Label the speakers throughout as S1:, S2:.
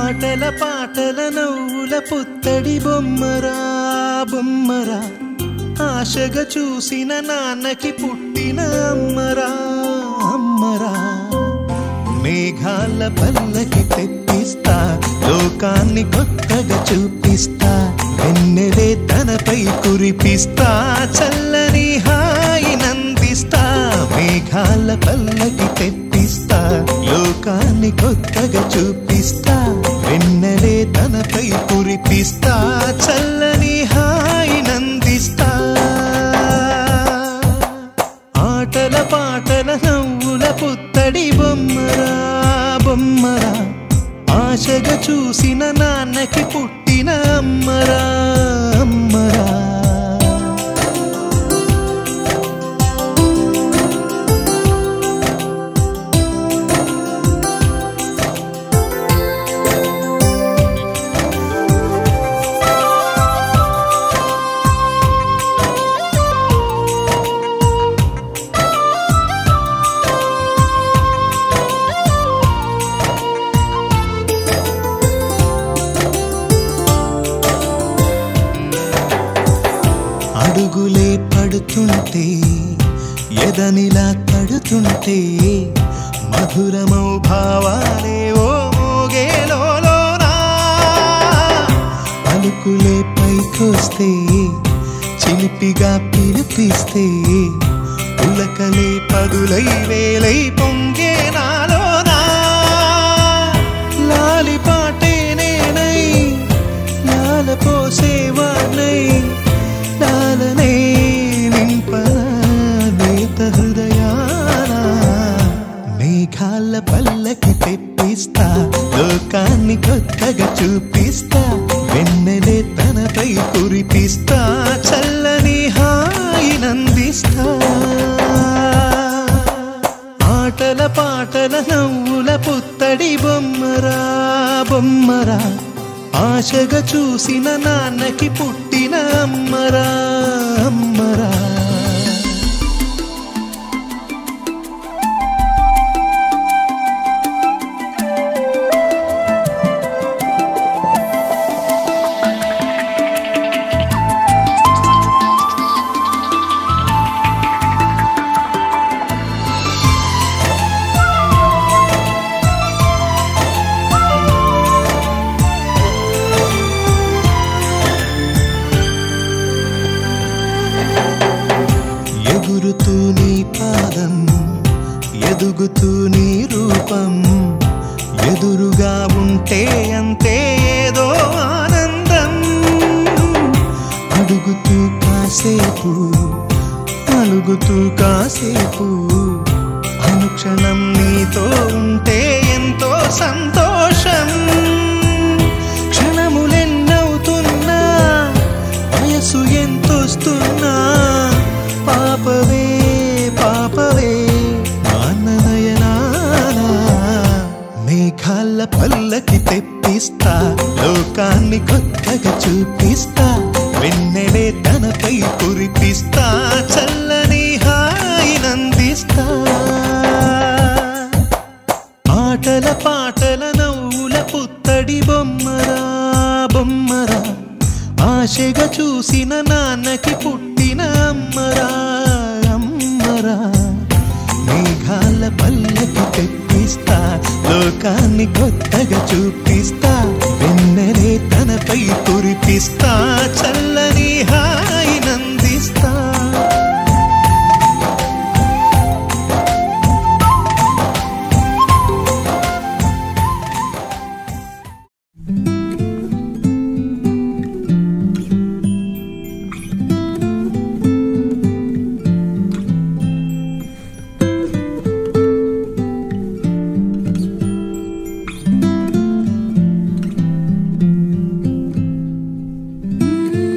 S1: ఆటల పాటల నవ్వుల పుత్తడి బొమ్మరా బొమ్మరా ఆశగా చూసిన నాన్నకి పుట్టిన అమ్మరా అమ్మరా మేఘాల పల్లకి తెప్పిస్తా లోకాన్ని కొత్తగా చూపిస్తా వెన్నెలే తనపై కురిపిస్తా చల్లని హాయి నందిస్తా మేఘాల పల్లకి తెప్పిస్తా లోకాన్ని కొత్తగా చూపిస్తా వెన్నెలే తనపై కురిపిస్తా చల్లని హాయి నందిస్తా ఆటల పాటల నవ్వుల పుత్తడి బొమ్మరా బొమ్మరా ఆశగా చూసిన నాన్నకి పుట్టిన అమ్మరా అమ్మరా అడుగులే పడుతుంటే ఎదనిలా తడుతుంటే మధురమౌ భావాలే ఓ మోగేలోనా పలుకులే పైకొస్తే చిలిపిగా పిలిపిస్తే పులకలే పదులై వేలై పొంగే నాలోనా లాలి పాటే నేనై లాల పోసేవాణ్ణై లాలనే నింపనేత హృదయాన మేఘాల పల్లకి తెప్పిస్తా లోకాన్ని కొత్తగా చూపిస్తా వెన్నెలే తనపై కురిపిస్తా చల్లని హాయి నందిస్తా ఆటల పాటల నవ్వుల పుత్తడి బొమ్మరా బొమ్మరా ఆశగా చూసిన నాన్నకి పుట్టిన అమ్మరా అమ్మరా ఎగురుతూ నీ పాదం ఎదుగుతూ నీ రూపం ఎదురుగా ఉంటే అంతే ఏదో ఆనందం అడుగుతూ కాసేపు అలుగుతూ కాసేపు అనుక్షణం నీతో ఉంటే ఎంతో సంతోషం క్షణములెన్నవుతున్నా వయసు ఎంతొస్తున్నా పాపవే పాపవే నాన్ననయనానా మేఘాల పల్లకి తెప్పిస్తా లోకాన్ని కొత్తగా చూపిస్తా వెన్నెలే తనపై కురిపిస్తా చల్లని హాయి నందిస్తా ఆటల పాటల నవ్వుల పుత్తడి బొమ్మరా బొమ్మరా ఆశగా చూసిన నాన్నకి పుట్టిన అమ్మరా అమ్మరా మేఘాల పల్లకి తెప్పిస్తా లోకాన్ని కొత్తగా చూపిస్తా వెన్నెలే తనపై కురిపిస్తా చల్లని హాయి నందిస్తా
S2: ఆ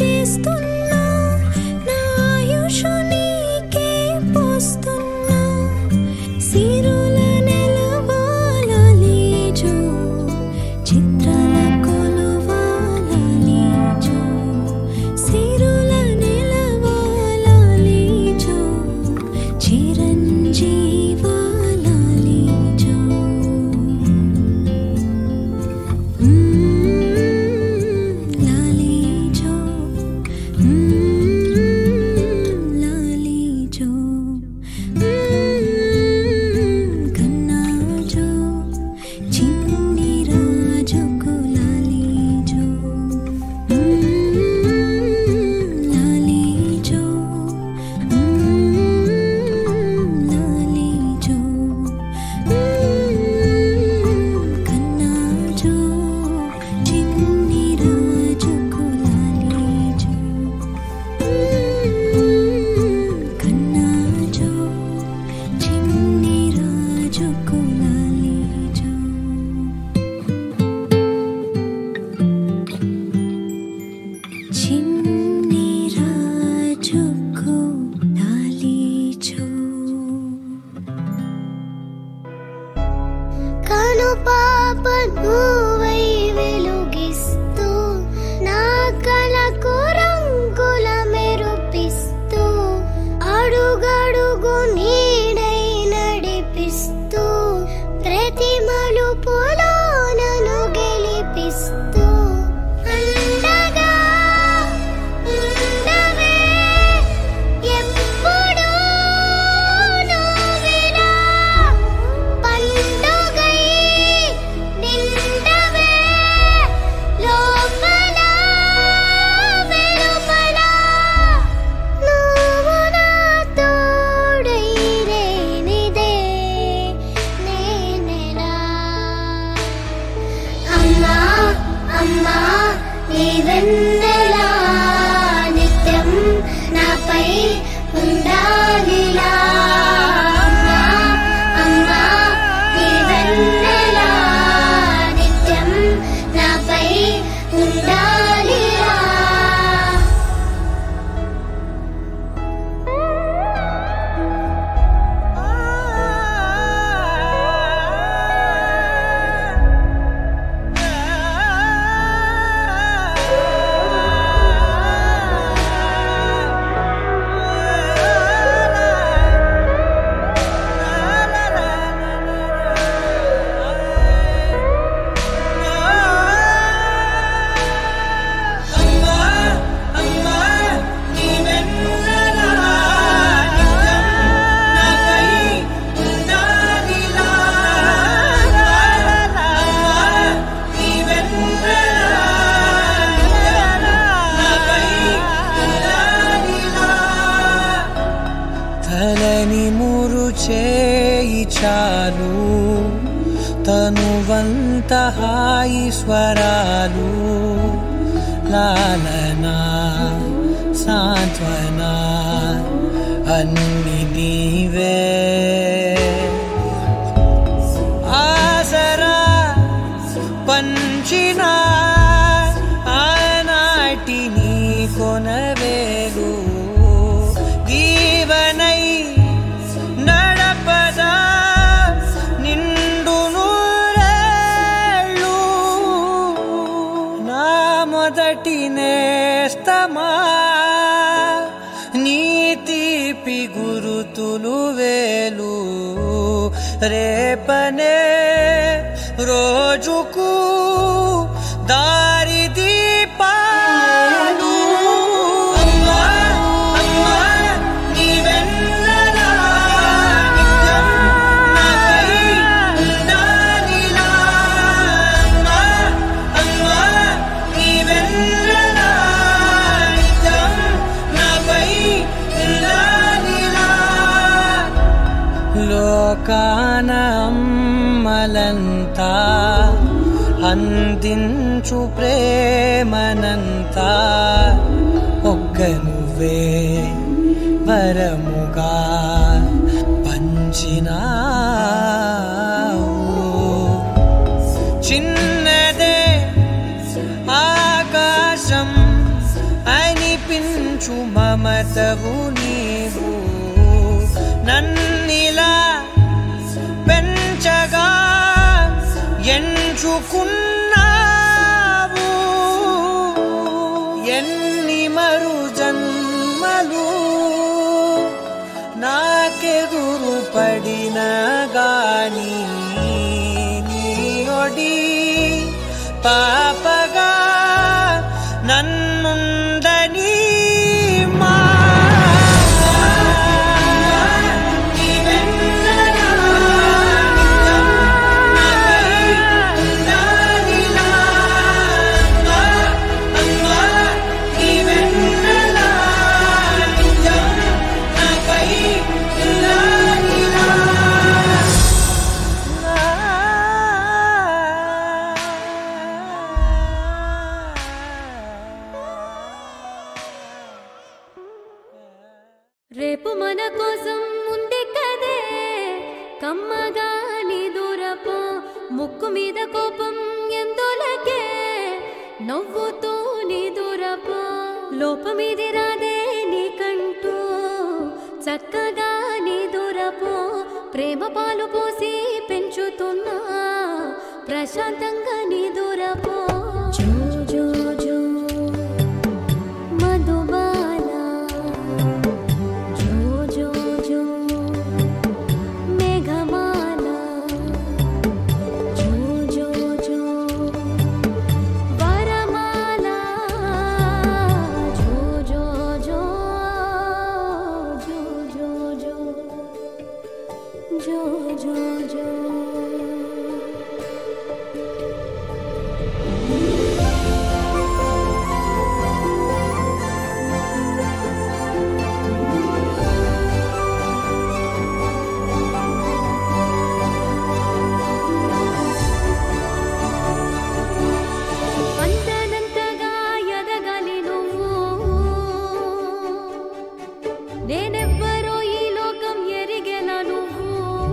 S2: చేస్తున్నా నా ఆయుషు నీకే పోస్తున్నా సిరుల నెలవాల లేజో చిత్రాల కొలువాల లేజో సిరుల నెలవాల లేజో చిరంజీవాల లేజో లాలీజో లాలీజో కన్నాజో చిన్ని రాజుకు లాలీజో లాలీజో లాలీజో కన్నాజో చిన్ని రాజుకు లాలీజో కన్నాజో చిన్ని రాజుకు లాలీజో చిన్ని రాజుకు లాలీజో
S3: కను పాప నువ్వై వెలుగిస్తూ నా కళకు రంగుల మెరుపిస్తూ అడుగడుగు నీడై నడిపిస్తూ ప్రతి మలుపులో నన్ను గెలిపిస్తూ అండగా ఉండవే ఎప్పుడూ నువ్విలా పండుగై నిండవే లోపల వెలుపల నువ్వు నా తోడై రేనిదే నేనెలా అమ్మా అమ్మా నీ వెన్నెలా నిత్యం నాపై ఉండాలిలా అమ్మా అమ్మా నీ వెన్నెలా నిత్యం నాపై ఉండాలిలా
S4: తలని మురు చేయి చాలు తనువంత హాయి స్వరాలు లాలనా సాంత్వన అన్ని నీవే ఆసరా పంచిన ఆనాటి నీ కొనవేలు దీవనై నడపదా నిండు నూరేళ్ళు నా మొదటి నేస్తమా నీ తీపి గురుతులు వేలు రేపనే రోజుకు దారి దీపాలు అమ్మా అమ్మా నీ వెన్నెలా నిత్యం నాపై ఉండాలిలా అమ్మా అమ్మా నీ వెన్నెలా నిత్యం నాపై ఉండాలిలా లోకాన అమ్మలంతా అందించు ప్రేమనంతా ఒక్క నువ్వే వరముగా పంచినావు చిన్నదే ఆకాశం అని పంచు మమతవు నీవు నన్నిలా పెంచగా ఎంచుకున్నావు ఎన్ని మరు జన్మలు నాకెదురు పడిన గాని నీ ఒడి పాపగా నన్నుందని మా నీ వెన్నెలా నిజం నాపై ఉండాలిలా. అమ్మా, అమ్మా, నీ వెన్నెలా నిజం నాపై ఉండాలిలా.
S2: రేపు మన కోసం ఉంది కదే కమ్మగా నీ దూరపో ముక్కు మీద కోపం ఎందులకే నవ్వుతూ నీ దూరపో లోపమిది రాదే నీకంటూ చక్కగా నీ దూరపో ప్రేమ పాలు పోసి పెంచుతున్నా ప్రశాంతంగా నీ దూరపో జో జో జో మధుబాలా జో జో జో మేఘమాలా జో జో జో వరమాలా జో జో జో జో జో జో జో జో జో అందనంతగా ఎదగాలి నువ్వు నేనెవ్వరో ఈ లోకం ఎరిగేలా నువ్వు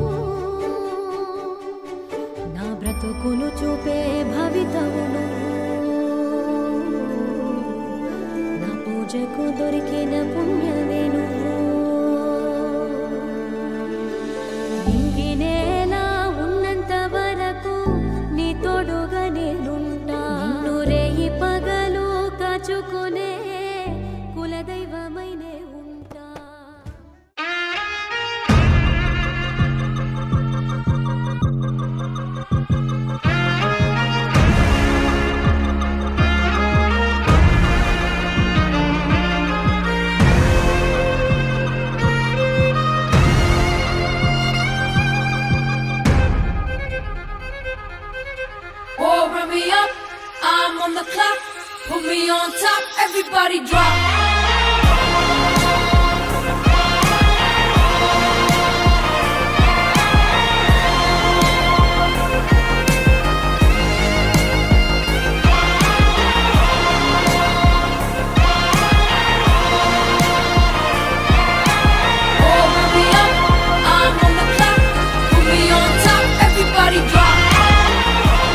S2: నా బ్రతుకును చూపే భవితవు నువ్వు నా పూజకు దొరికిన పుణ్యమే నువ్వు నింగినేలా ఉన్నంత వరకు నీ తోడుగా నేనుంటా నిన్ను రేయి పగలు కాచుకునే కులదైవమైనే ఉంటా
S5: Oh, run me up, I'm on the clock. Put me on top, everybody drop. Oh, run me up, I'm on the clock. Put me on top, everybody drop.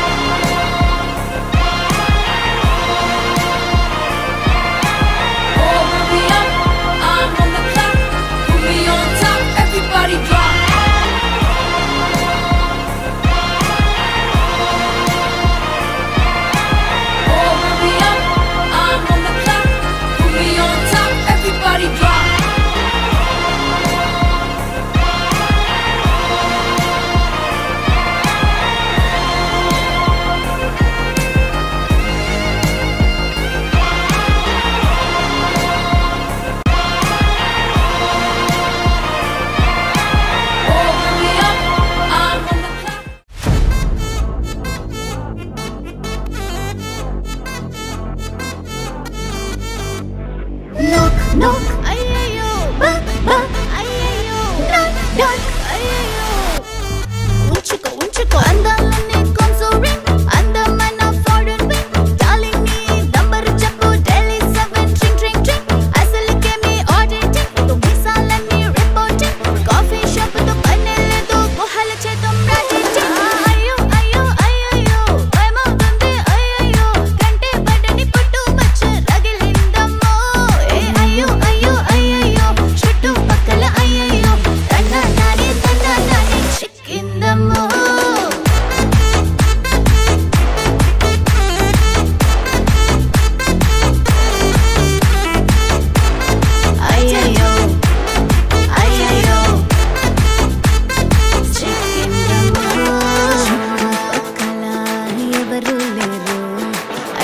S5: Oh,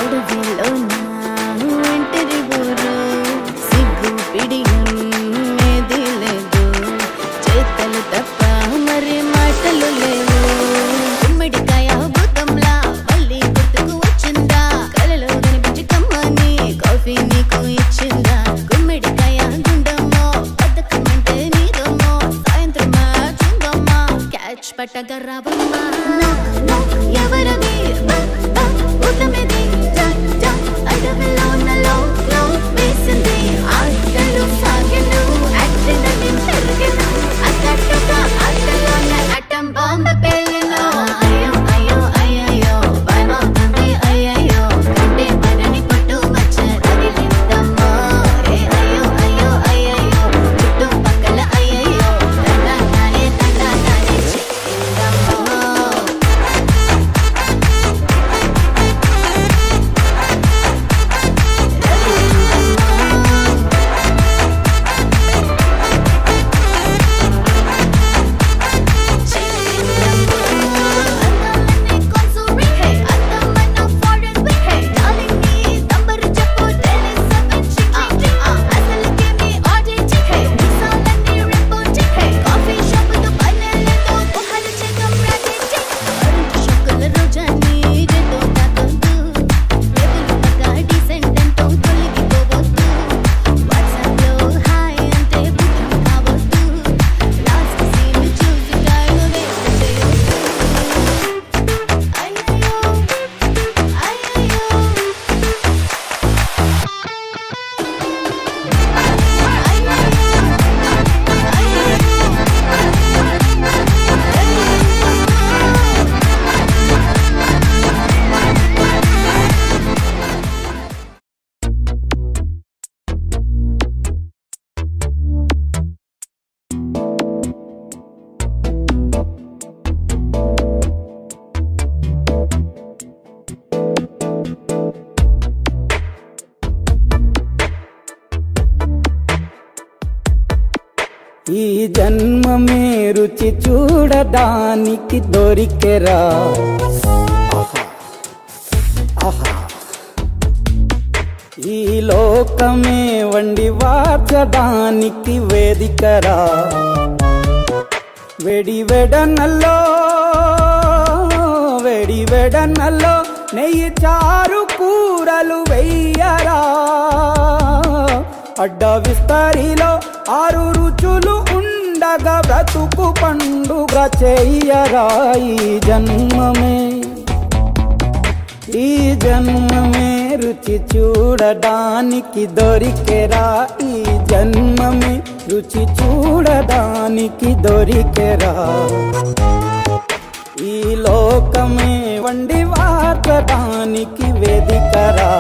S6: అడవిలోన ఒంటరి ఊరు సిగ్గు పిడియం ఏది లేదు చేతలు తప్ప మరి మాటలు లేవు గుమ్మడికాయ భూతంలా మళ్ళీ గుర్తుకు వచ్చిందా కలలో కనిపించి కమ్మని కాఫీ నీకు ఇచ్చిందా గుమ్మడికాయ గుండమ్మో బతకమంటే నీదమ్మో సాయంత్రమా చుందమ్మా క్యాచ్ పట్టగా రావమ్మా ఎవరది ఉత్తమిది అడవిలో నలో లో వేసింది ఆటలు సాగెను యాక్సిడెంట్ పెరిగెను అక్కట్టుగా ఆటలోన అటం బాంబు పేలెను అయ్యో అయ్యో అయ్యయ్యో భయమవుతుంది అయ్యయ్యో కంటే మరణి పట్టు వచ్చ రగిలిందమ్మో ఏ అయ్యో అయ్యో అయ్యయ్యో చుట్టుపక్కల అయ్యయ్యో తండానే తండానే చిక్కిందమ్మో హాయ్ అంటే బుద్ధం కావద్దు లాస్ట్ సీన్ చూసి టైం వేస్ట్ చేయొద్దు అయ్యయ్యో అయ్యయ్యో
S7: ఈ జన్మమే రుచి చూడడానికి దొరికెరా ఆహా. ఆహా. ఈ లోకమే వండి వాచడానికి వేదికరా వెడి వెడనల్లో వెడి వెడనల్లో నెయ్యి చారు కూరలు వెయ్యరా అడ్డ విస్తరిలో ఆరు రుచులు ఉండగా బ్రతుకు పండుగ చెయ్యరా ఈ జన్మమే ఈ జన్మమే రుచి చూడడానికి దొరికెరా ఈ జన్మమే రుచి చూడడానికి దొరికెరా ఈ లోకమే వండి వార్చడానికి వేదికరా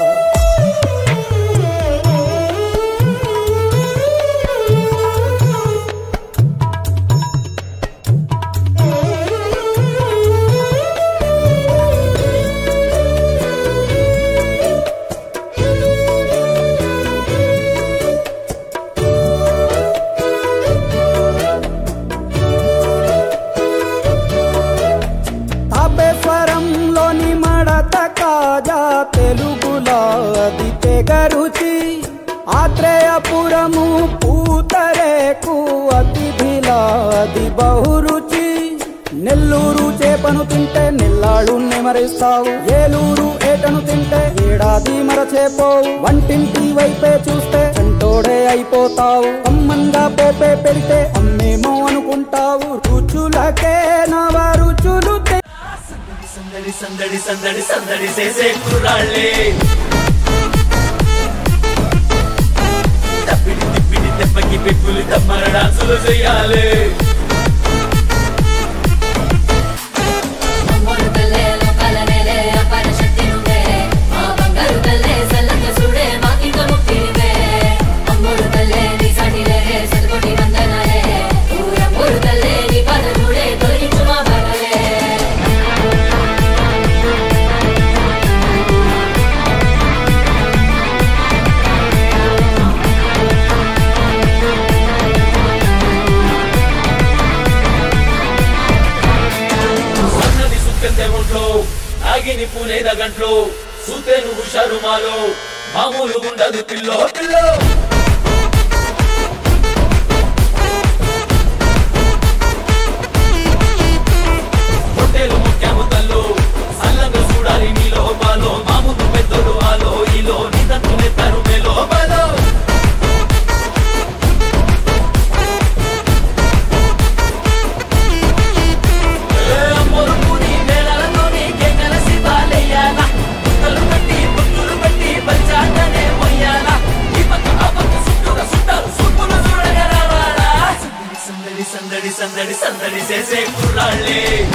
S7: తాపేశ్వరంలోని మడత కాజా తెలుగులో అది తెగ రుచి ఆత్రేయపురము పూతరేకు అతిథిలా అది బహురుచి నెల్లూరు చేపను తింటే నెల్లాళ్ళు నెమరిస్తావు ఏలూరు ఏటను తింటే ఏడాది మరచేపోవు వంటింటి వైపే చూస్తే చంటోడే అయిపోతావు అమ్మంగా పోపే పెడితే అమ్మేమో అనుకుంటావు రుచులకే నవ రుచులు తె-
S4: సందడి సందడి సందడి సందడి చేసే కుర్రాళ్ళే తప్పిడి తిప్పిడి తెప్పకి పెప్పులు తమ్మర డాన్సులు చెయ్యాలి
S2: అమ్మోరు తల్లే లోకాల నేలే అపార శక్తి నువ్వే మా బంగారు తల్లే సల్లంగా చూడే మాకింక ముక్తి నువ్వే అమ్మోరు తల్లే నీ సాటి లేరే సదుకోటి వందనాలే ఊరమ్మోరు తల్లే నీ పాద చూడే తొలగించు మా బాధలే
S4: సన్నది సుక్కందే ఒంట్లో ఆగిని పూనేద గంట్లో చూస్తే నువ్వు షరుమాలో మామూలు ఉండదు పిల్లో పిల్లో పొట్టేలు ముఖ్యము తల్లు సల్లంగా చూడాలి నీలో బాలో మా ముందు పెద్దలు ఆలో ఈలో నిదంతు నెత్తరు మేలో బాలో మొరుపుని మేళలతోని కేకలసి బాలయ్యాలా ముక్కలు పెట్టి ముక్కులు పెట్టి పంచాటనే మొయ్యాలా ఈ పక్క ఆ పక్క చుట్టూరా చుట్టాలు సూపులు చూడగా రావాలా సందడి సందడి సందడి సందడి సందడి చేసే కుర్రాళ్ళే